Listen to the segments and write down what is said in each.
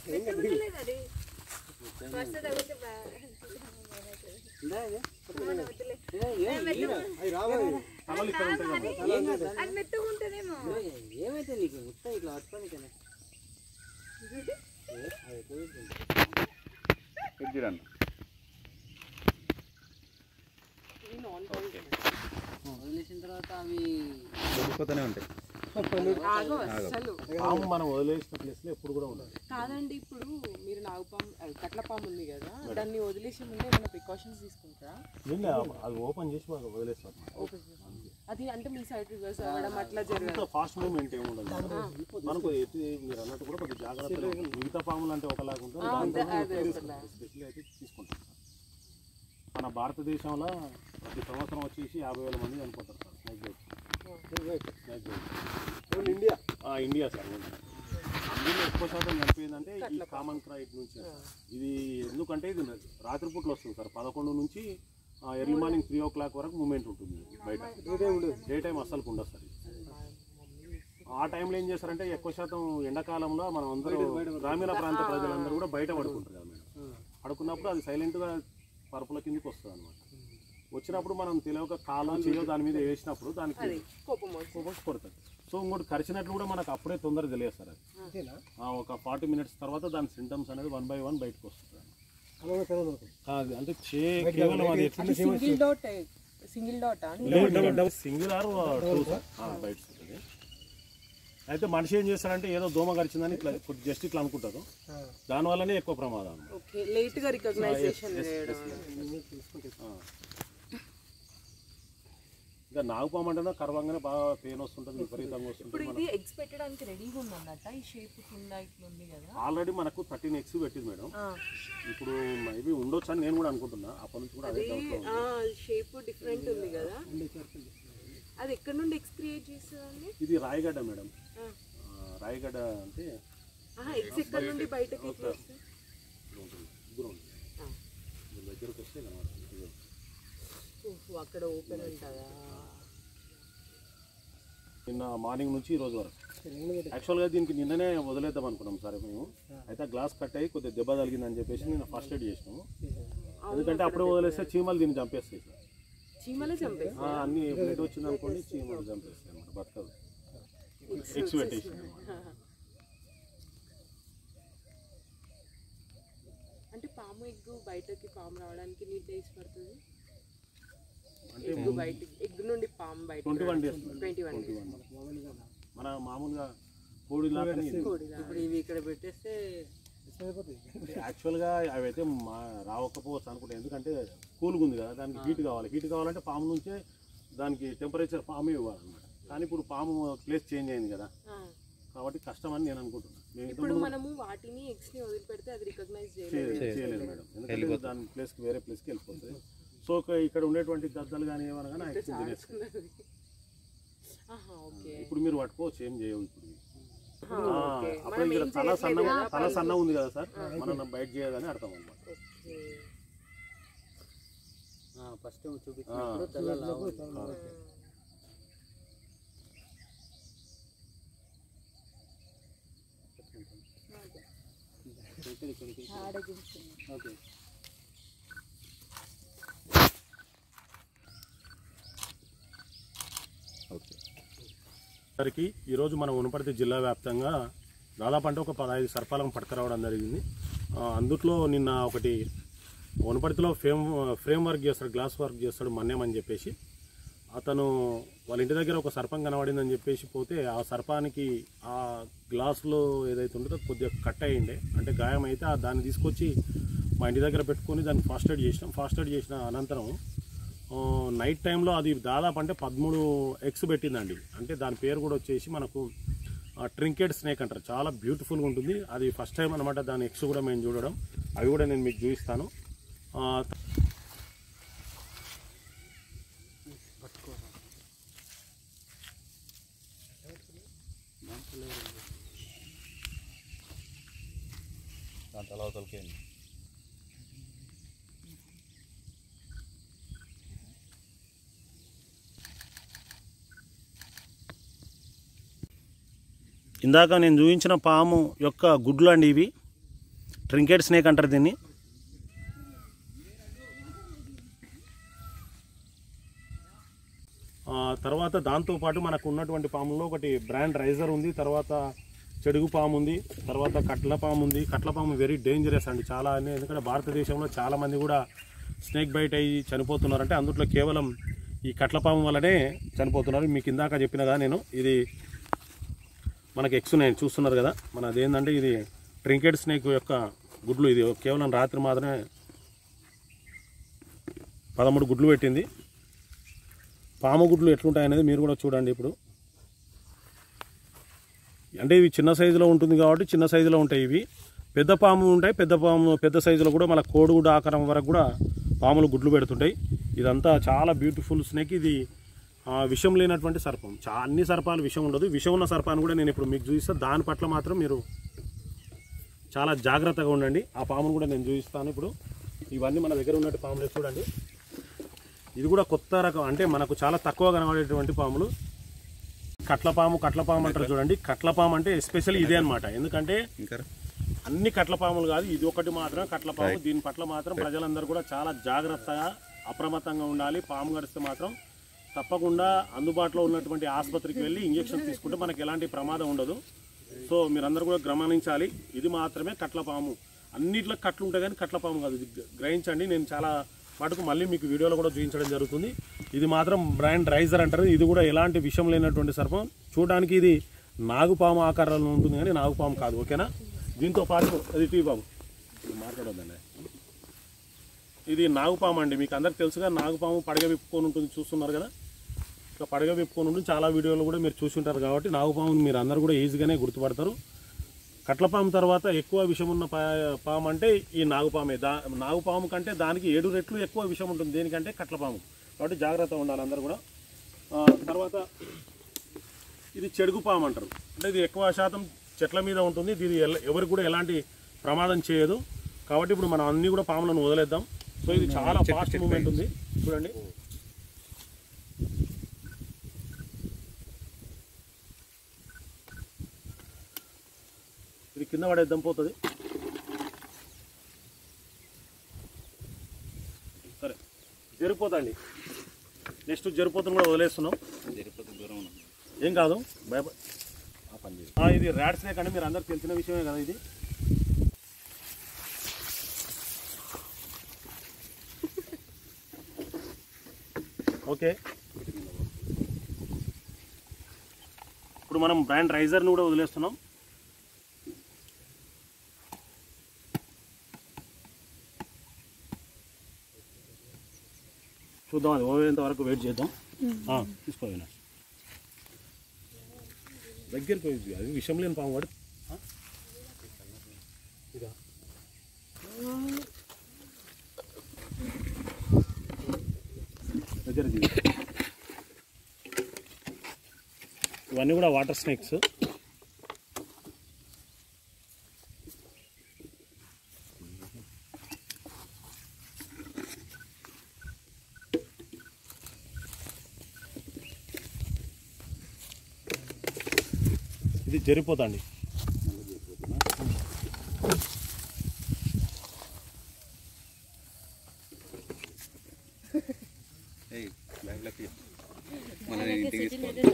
పెట్టుకోలేదు అది ఫస్ట్ తగ్గితే బాగా వద్దులే. ఏ, మెత్తగా ఉంది. అవి రావాలి అది మెత్తగా ఉంటుందేమో ఏమైతే నీకు మొత్తం ఇట్లా పట్టుకొని కదా ఎద్దిరండి వదిలేసిన తర్వాత అవి దొరికిపోతూనే ఉంటాయి ఆగో అసలు పాము మనం వదిలేసిన ప్లేస్లో ఎప్పుడు కూడా ఉండదు కాదండి ఇప్పుడు మీరు నాగుపాము అది కట్లపాము ఉంది కదా దాన్ని వదిలేసే ముందే ఏమైనా ప్రికాషన్స్ తీసుకుంటారా నిన్న అది ఓపెన్ చేసి మనం వదిలేస్తాం ఓపెన్ చేసి. అది అంటే మీ సైడ్ రివర్స్ అవ్వడం అట్లా జరగదు అంత ఫాస్ట్ మూవ్మెంట్ ఏమి ఉండదు మనకు ఎటు మీరు అన్నట్టు కూడా కొద్దిగా జాగ్రత్తగా మిగతా పాములు అంటే ఒకలాగా ఉంటుంది అదే, దాంట్లో అదే, తీసుకుంటాం. స్పెషల్గా అయితే తీసుకుంటాం సార్ మన భారతదేశంలో ప్రతి సంవత్సరం వచ్చేసి యాభై వేల మంది చనిపోతారు sir snake bite snake bite India India sir ఇండియాలో ఎక్కువ శాతం చనిపోయిందంటే ఈ కామన్ క్రైట్ నుంచి ఇది ఎందుకంటే ఇది రాత్రిపూట్లు వస్తుంది సార్ పదకొండు నుంచి early morning three o'clock వరకు మూమెంట్ ఉంటుంది బయట డే టైం అస్సలు ఉండదు సార్ ఇది. ఆ టైంలో ఏం చేస్తారంటే ఎక్కువ శాతం ఎండాకాలంలో మనం అందరూ గ్రామీణ ప్రాంత ప్రజలందరూ కూడా బయట పడుకుంటారు కదా మేడం పడుకున్నప్పుడు అది సైలెంట్గా పరుపుల కిందకి వస్తుంది అనమాట వచ్చినప్పుడు మనం తెలియక కాలో చేయో దాని మీద వేసినప్పుడు దానికి కోపం వస్తుంది. కోపం కొడుతుంది సో ఇంకోటి కరిచినట్లు కూడా మనకు అప్పుడే తొందర తెలియదు సార్ అది ఆ, ఒక ఫార్టీ మినిట్స్ తర్వాత దాని సింటమ్స్ అనేది వన్ బై వన్ బయటకు వస్తుంది కాదు అంటే చే కేవలం అది అది single dot single dot single or two sir బయట ఉంటుంది అయితే మనిషి ఏం చేస్తారంటే ఏదో దోమ కరిచిందని ఇట్లా జస్ట్ ఇట్లా అనుకుంటారు దానివల్లనే ఎక్కువ ప్రమాదం ఓకే లేట్ గా రికగ్నైజేషన్ చేయడం ఆ. ఇంకా నాగుపాము అంటేనే కరవంగానే బాగా పెయిన్ వస్తుంటుంది విపరీతంగా ఇప్పుడు వస్తుంది ఇది ఎగ్స్ పెట్టడానికి రెడీగా ఉందన్నట్ట ఈ షేప్ కింద ఇట్లా ఉంది కదా ఆల్రెడీ మనకు థర్టీన్ ఎక్స్ పెట్టింది మేడం ఆ. ఇప్పుడు మేబీ ఉండొచ్చు అని నేను కూడా అనుకుంటున్నా అప్పటి నుంచి కూడా అదే డౌట్లో ఉంది. షేప్ డిఫరెంట్ ఉంది కదా అది ఎక్కడ నుండి ఎక్స్ క్రియేట్ చేస్తుందండి ఇది రాయగడ్డ మేడం ఆ, రాయగడ్డ అంటే ఎగ్స్ ఎక్కడ నుండి బయటకి ఎట్లా వస్తాయి? ఇది ఉంటుంది దూరం ఉంది ఆ. దీని దగ్గరకు వస్తే కనబడుతుంది ఇదిగో. ఓహో, అక్కడ ఓపెన్ ఉంటుందా నిన్న మార్నింగ్ నుంచి ఈ రోజు వరకు యాక్చువల్గా దీనికి నిన్ననే వదిలేద్దాం అనుకున్నాం సార్ మేము అయితే గ్లాస్ కట్ అయ్యి కొద్దిగా దెబ్బ తగిలిందని చెప్పేసి నేను ఫస్ట్ ఎయిడ్ చేసినాము ఎందుకంటే అప్పుడే వదిలేస్తే చీమలు దీన్ని చంపేస్తాయి సార్ చీమలే చంపేసి ఆ, అన్ని బ్లడ్ వచ్చింది అనుకోండి చీమలు చంపేస్తాయి అనమాట బతకదు ఎక్స్ పెట్టేసి అంటే పాము ఎగ్గు బయటకి పాము రావడానికి ఎన్ని డేస్ పడుతుంది అంటే ఎగ్గు బయటికి ఎగ్ నుండి పాము బయట twenty one days twenty one twenty one మన మామూలుగా కోడి లాగానే ఇది. ఇప్పుడు ఇవి ఇక్కడ పెట్టేస్తే యాక్చువల్గా అవి అయితే మా రావకపోవచ్చు అనుకుంటా ఎందుకంటే కూల్గా ఉంది కదా దానికి హీట్ కావాలి హీట్ కావాలంటే పాము నుంచే దానికి టెంపరేచర్ పామే ఇవ్వాలన్నమాట కానీ ఇప్పుడు పాము ప్లేస్ చేంజ్ అయింది కదా కాబట్టి కష్టం అని నేను అనుకుంటున్నాను మేము ఇప్పుడు ఇంతకుముందు మనము వాటిని ఎగ్స్ ని వదిలిపెడితే అది రికగ్నైజ్ చేయలేదు చేయలేదు చేయలేదు మేడం ఎందుకంటే దాని ప్లేస్కి వేరే ప్లేస్కి వెళ్ళిపోతుంది సో ఒక ఇక్కడ ఉండేటువంటి గద్దలు కానీ ఏమైనా కానీ ఆ ఎక్కువ తినేస్తాయి ఆహా ఓకే ఇప్పుడు మీరు పట్టుకోవచ్చు ఏం చేయవు ఇప్పుడు ఆహా, ఆ, ఓకే. అప్పుడు మనం ఇక్కడ ఏం తల చేయట్లేదు సన్న కదా, తల సన్న ఉంది కదా సార్ మనం బయట చేయదని అర్థం అనమాట ఓకే. ఫస్ట్ చూపించినప్పుడు తల లావు ఓకే ఓకే సరికి ఈరోజు మన ఉనపర్తి జిల్లా వ్యాప్తంగా దాదాపు అంటే ఒక పదహైదు సర్పాలను పట్టుకురావడం జరిగింది ఆ, అందుట్లో నిన్న ఒకటి వనపర్తిలో ఫ్రేమ్ ఫ్రేమ్ వర్క్ చేస్తాడు గ్లాస్ వర్క్ చేస్తాడు మన్యం అని చెప్పేసి అతను వాళ్ళ ఇంటి దగ్గర ఒక సర్పం కనబడిందని చెప్పేసి పోతే ఆ సర్పానికి ఆ గ్లాసులో ఏదైతే ఉంటుందో కొద్దిగా కట్ అయ్యిండే అంటే గాయం అయితే ఆ దాన్ని తీసుకొచ్చి మా ఇంటి దగ్గర పెట్టుకొని దాన్ని ఫాస్ట్ ఎయిడ్ చేసినాం ఫాస్ట్ ఎయిడ్ చేసిన అనంతరం ఆ, నైట్ టైంలో అది దాదాపు అంటే పదమూడు ఎగ్స్ పెట్టిందండి అంటే దాని పేరు కూడా వచ్చేసి మనకు ట్రింకెట్ స్నేక్ అంటారు చాలా బ్యూటిఫుల్గా ఉంటుంది అది ఫస్ట్ టైం అనమాట దాని ఎగ్స్ కూడా మేము చూడడం అవి కూడా నేను మీకు చూపిస్తాను ఆ, దాని తల అవతలకేయండి ఇందాక నేను చూపించిన పాము యొక్క గుడ్లు అండి ఇవి ట్రింకెట్ స్నేక్ అంటారు దీన్ని ఆ, తర్వాత దాంతోపాటు మనకు ఉన్నటువంటి పాముల్లో ఒకటి బ్రాండ్ రైజర్ ఉంది తర్వాత చెడుగు పాము ఉంది తర్వాత కట్ల పాము ఉంది కట్ల పాము వెరీ డేంజరస్ అండి చాలా అని- ఎందుకంటే భారతదేశంలో చాలా మంది కూడా స్నేక్ బైట్ అయ్యి చనిపోతున్నారంటే అందులో కేవలం ఈ కట్ల పాము వల్లనే చనిపోతున్నారు మీకు ఇందాక చెప్పిన కదా నేను ఇది మనకి ఎక్స్ నైన్ చూస్తున్నారు కదా మన అదేంటంటే ఇది ట్రింకెట్ స్నేక్ యొక్క గుడ్లు ఇది కేవలం రాత్రి మాత్రమే పదమూడు గుడ్లు పెట్టింది పాము గుడ్లు ఎట్లుంటాయి అనేది మీరు కూడా చూడండి ఇప్పుడు అంటే ఇవి చిన్న సైజులో ఉంటుంది కాబట్టి చిన్న సైజులో ఉంటాయి ఇవి పెద్ద పాము ఉంటాయి పెద్ద పాము పెద్ద సైజులో కూడా మన కోడిగుడ్డు ఆకారం వరకు కూడా పాములు గుడ్లు పెడుతుంటాయి ఇదంతా చాలా బ్యూటిఫుల్ స్నేక్ ఇది ఆ, విషం లేనటువంటి సర్పం చా అన్ని సర్పాలు విషం ఉండదు విషం ఉన్న సర్పాన్ని కూడా నేను ఇప్పుడు మీకు చూపిస్తాను దాని పట్ల మాత్రం మీరు చాలా జాగ్రత్తగా ఉండండి ఆ పామును కూడా నేను చూపిస్తాను ఇప్పుడు ఇవన్నీ మన దగ్గర ఉన్నట్టు పాములే చూడండి ఇది కూడా కొత్త రకం అంటే మనకు చాలా తక్కువ కనబడేటువంటి పాములు కట్లపాము కట్లపాము అంటారు చూడండి కట్లపాము అంటే ఎస్పెషల్లీ ఇదే అన్నమాట ఎందుకంటే ఇంకా అన్ని కట్ల పాములు కాదు ఇది ఒకటి మాత్రం కట్ల పాము దీని పట్ల మాత్రం ప్రజలందరూ కూడా చాలా జాగ్రత్తగా అప్రమత్తంగా ఉండాలి పాము గడిస్తే మాత్రం తప్పకుండా అందుబాటులో ఉన్నటువంటి ఆసుపత్రికి వెళ్ళి ఇంజెక్షన్ తీసుకుంటే మనకి ఎలాంటి ప్రమాదం ఉండదు సో మీరందరూ కూడా గమనించాలి ఇది మాత్రమే కట్ల పాము అన్నిట్లో కట్లు ఉంటాయి కానీ కట్ల పాము కాదు ఇది గ- గ్రహించండి నేను చాలా మటుకు మళ్ళీ మీకు వీడియోలో కూడా చూపించడం జరుగుతుంది ఇది మాత్రం బ్రాండ్ రైజర్ అంటారు ఇది కూడా ఎలాంటి విషం లేనటువంటి సర్పం చూడడానికి ఇది నాగుపాము ఆకారంలో ఉంటుంది కానీ నాగుపాము కాదు ఓకేనా దీంతో పాటు అది టీ బాబు ఇది మాట్లాడొద్దండి ఇది నాగుపాము అండి మీకు అందరికి తెలుసుగా నాగుపాము పడగ విప్పుకొని ఉంటుంది చూస్తున్నారు కదా ఇట్లా పడగ విప్పుకొని ఉంటుంది చాలా వీడియోలు కూడా మీరు చూసి ఉంటారు కాబట్టి నాగుపాముని మీరు అందరూ కూడా ఈజీగానే గుర్తుపడతారు కట్లపాము తర్వాత ఎక్కువ విషం ఉన్న పా- పాము అంటే ఈ నాగుపామే దా నాగుపాము కంటే దానికి ఏడు రెట్లు ఎక్కువ విషం ఉంటుంది దేనికంటే కట్లపాము కాబట్టి జాగ్రత్తగా ఉండాలి అందరూ కూడా ఆ, తర్వాత ఇది చెడుగు పాము అంటారు అంటే ఇది ఎక్కువ శాతం చెట్ల మీద ఉంటుంది దీని ఎల్ల- ఎవరికి కూడా ఎలాంటి ప్రమాదం చేయదు కాబట్టి ఇప్పుడు మనం అన్ని కూడా పాములను వదిలేద్దాం సో ఇది చాలా ఫాస్ట్ మూమెంట్ ఉంది చూడండి ఇది కింద పడేద్దాం పోతుంది సరే జరిపోతండి నెక్స్ట్ జరిపోతుని కూడా వదిలేస్తున్నాం జరిపోతే దూరం ఉన్నాం ఏం కాదు భయప ఆ పని చేయి. ఆ, ఇది ర్యాట్ స్నేక్ అంటే మీరు అందరికి తెలిసిన విషయమే కదా ఇది ఓకే ఇప్పుడు మనం బ్రాండ్ రైజర్ని కూడా వదిలేస్తున్నాం చూద్దాం అది ఓవేంత వరకు వెయిట్ చేద్దాం ఆ, తీసుకో వినాష్ దగ్గరికి పోయి అది విషం లేని పాము వాడు ఆ? ఇదా దగ్గరికి తీసుకో. ఇవన్నీ కూడా వాటర్ స్నేక్స్ ఇది జరిపోతండి ఏయ్ బ్యాగ్లోకి మన ఇంటికి తీసుకోవాలి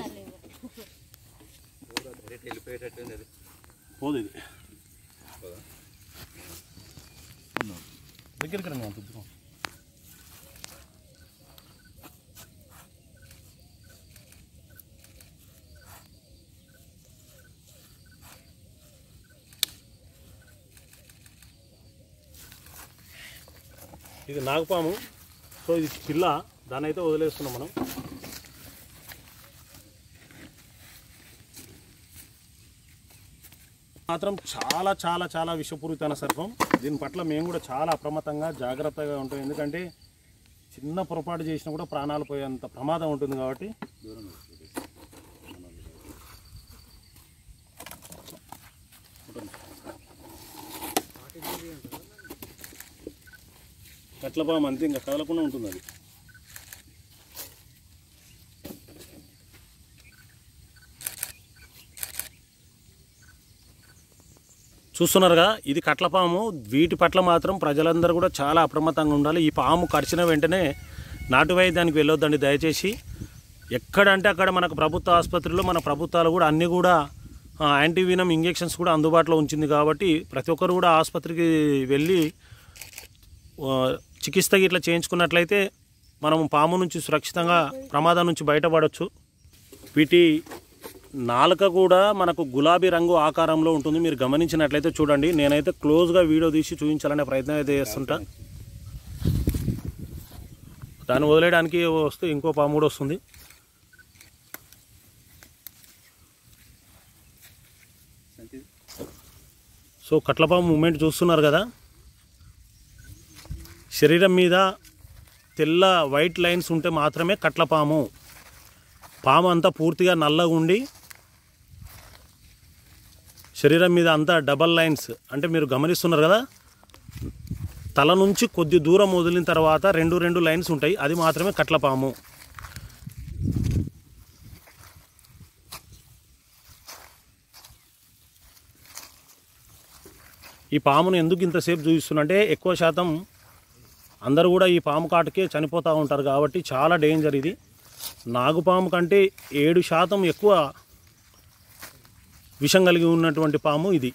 డైరెక్ట్ వెళ్ళిపోయేటట్టు ఉంది అది పోదు ఇది పోదా? దగ్గరికి రండి అంత దూరం ఇది నాగపాము సో ఇది పిల్ల దాన్ని అయితే వదిలేస్తున్నాం మనం మాత్రం చాలా చాలా చాలా విషపూరితమైన సర్పం దీని పట్ల మేము కూడా చాలా అప్రమత్తంగా జాగ్రత్తగా ఉంటాం ఎందుకంటే చిన్న పొరపాటు చేసినా కూడా ప్రాణాలు పోయేంత ప్రమాదం ఉంటుంది కాబట్టి కట్లపాము అంతే ఇంకా కదలకుండా ఉంటుంది అది చూస్తున్నారుగా ఇది కట్లపాము వీటి పట్ల మాత్రం ప్రజలందరూ కూడా చాలా అప్రమత్తంగా ఉండాలి ఈ పాము కరిచిన వెంటనే నాటు వైద్యానికి వెళ్ళొద్దండి దయచేసి ఎక్కడంటే అక్కడ మనకు ప్రభుత్వ ఆసుపత్రిలో మన ప్రభుత్వాలు కూడా అన్నీ కూడా ఆ, యాంటీవీనం ఇంజెక్షన్స్ కూడా అందుబాటులో ఉంచింది కాబట్టి ప్రతి ఒక్కరు కూడా ఆసుపత్రికి వెళ్ళి ఆ, చికిత్స ఇట్లా చేయించుకున్నట్లయితే మనం పాము నుంచి సురక్షితంగా ప్రమాదం నుంచి బయటపడవచ్చు వీటి నాలుక కూడా మనకు గులాబీ రంగు ఆకారంలో ఉంటుంది మీరు గమనించినట్లయితే చూడండి నేనైతే క్లోజ్గా వీడియో తీసి చూపించాలనే ప్రయత్నం అయితే చేస్తుంటా దాన్ని వదిలేయడానికి వస్తే ఇంకో పాము కూడా వస్తుంది సంచిది సో కట్లపాము మూమెంట్ చూస్తున్నారు కదా శరీరం మీద తెల్ల వైట్ లైన్స్ ఉంటే మాత్రమే కట్లపాము పాము అంతా పూర్తిగా నల్లగా ఉండి శరీరం మీద అంతా డబల్ లైన్స్ అంటే మీరు గమనిస్తున్నారు కదా తల నుంచి కొద్ది దూరం వదిలిన తర్వాత రెండు రెండు లైన్స్ ఉంటాయి అది మాత్రమే కట్లపాము ఈ పామును ఎందుకు ఇంతసేపు చూపిస్తున్నంటే ఎక్కువ శాతం అందరూ కూడా ఈ పాము కాటుకే చనిపోతూ ఉంటారు కాబట్టి చాలా డేంజర్ ఇది నాగుపాము కంటే ఏడు శాతం ఎక్కువ విషం కలిగి ఉన్నటువంటి పాము ఇది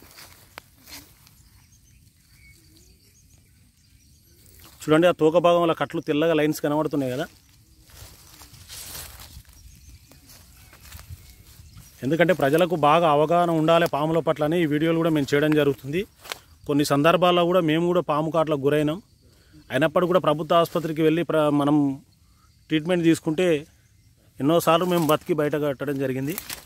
చూడండి ఆ తోక భాగంలో కట్లు తెల్లగా లైన్స్ కనబడుతున్నాయి కదా ఎందుకంటే ప్రజలకు బాగా అవగాహన ఉండాలి పాముల పట్ల అని ఈ వీడియోలు కూడా మేము చేయడం జరుగుతుంది కొన్ని సందర్భాల్లో కూడా మేము కూడా పాము కాట్లకు గురైనాం అయినప్పటికీ కూడా ప్రభుత్వ ఆసుపత్రికి వెళ్ళి ప్ర మనం ట్రీట్మెంట్ తీసుకుంటే ఎన్నోసార్లు మేము బతికి బయట కట్టడం జరిగింది